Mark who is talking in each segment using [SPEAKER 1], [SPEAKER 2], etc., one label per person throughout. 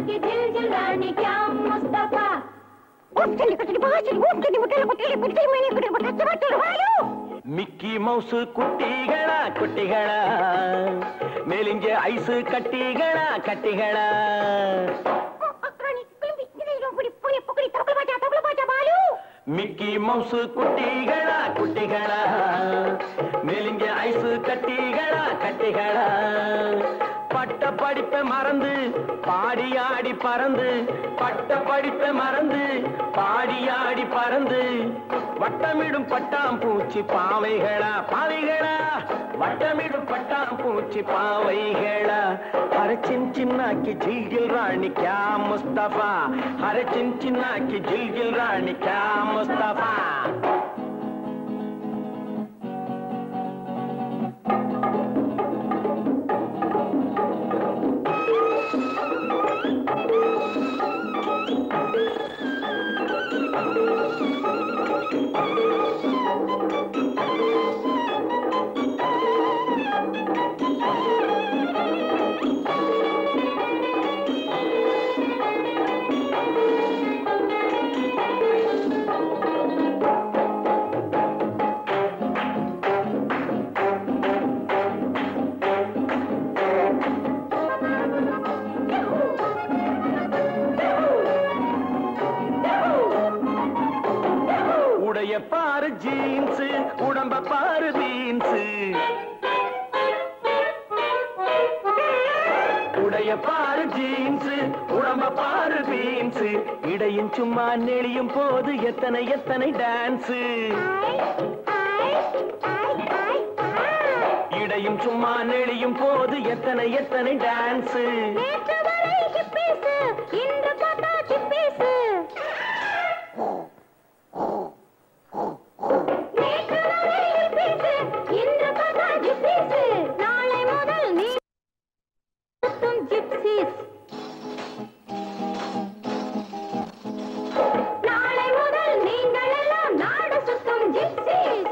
[SPEAKER 1] की दिल जलाने क्या मुस्तफा ஒட்டடி கட்டடி பாசி ஒட்டடி முட்டல குட்டடி பிடி மணி குடி பட்ட பட்ட வாயு
[SPEAKER 2] மிக்கி மவுசு குட்டிகளா குட்டிகளா மெலிஞ்ச ஐசு கட்டிகளா கட்டிகளா
[SPEAKER 1] அக்கறனி கிளம்பி இதை புடி புடி புடி தபல பாஜா தபல பாஜா பாலு
[SPEAKER 2] மிக்கி மவுசு குட்டிகளா குட்டிகளா மெலிஞ்ச ஐசு கட்டிகளா கட்டிகளா பட்ட படிப்பை மறந்து பாடி ஆடி பறந்து பட்ட படிப்பை மறந்து பாடி ஆடி பறந்து வட்டமிடும் பட்டாம் பூச்சி பாவைகளா பாவைகளா வட்டமிடும் பட்டாம் பூச்சி பாவைகளா हर चिन्ना की झिलगिल रानी क्या मुस्तफा हर चिन्ना की झिलगिल रानी क्या मुस्तफा உடைய பாரு ஜீன்ஸ் உடம்ப பாரு பீன்ஸ் உடைய பாரு ஜீன்ஸ் உடம்ப பாரு பீன்ஸ் இடையும் சும்மா நெளியும் போது எத்தனை எத்தனை டான்ஸ் இடையும் சும்மா நெளியும் போது எத்தனை எத்தனை டான்ஸ்
[SPEAKER 1] நேற்று வரை ஹிப்பீஸ் இன்று பார்த்தா சிப்பீஸ் நேற்று வரை ஹிப்பீஸ் இன்று பார்த்தா ஜிப்பீஸ் நாளை முதல் நீ சுத்தும் ஜிப்சீஸ் நாளை முதல் நீங்கள் எல்லாம் நாடு சுத்தும் ஜிப்சீஸ்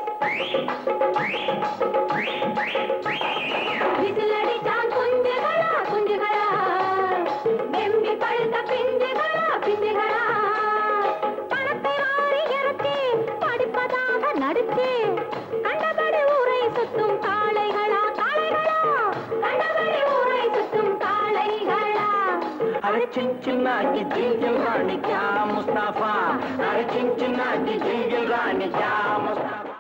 [SPEAKER 1] விசிலடிச்சான் குஞ்சுகளா குஞ்சுகளா வெம்பி பழுத்த பிஞ்சுகளா பிஞ்சுகளா பணத்தை வாரி இறக்கி படிப்பதாக நடிச்சு கண்டபடி ஊரை சுத்தும் காளைகளா காளைகளா கண்டபடி ஊரை சுத்தும் காளைகளா
[SPEAKER 2] अरे चिंचिना की जिंजल रानी क्या मुस्ताफा अरे चिंचिना की जिंजल रानी क्या मुस्ताफा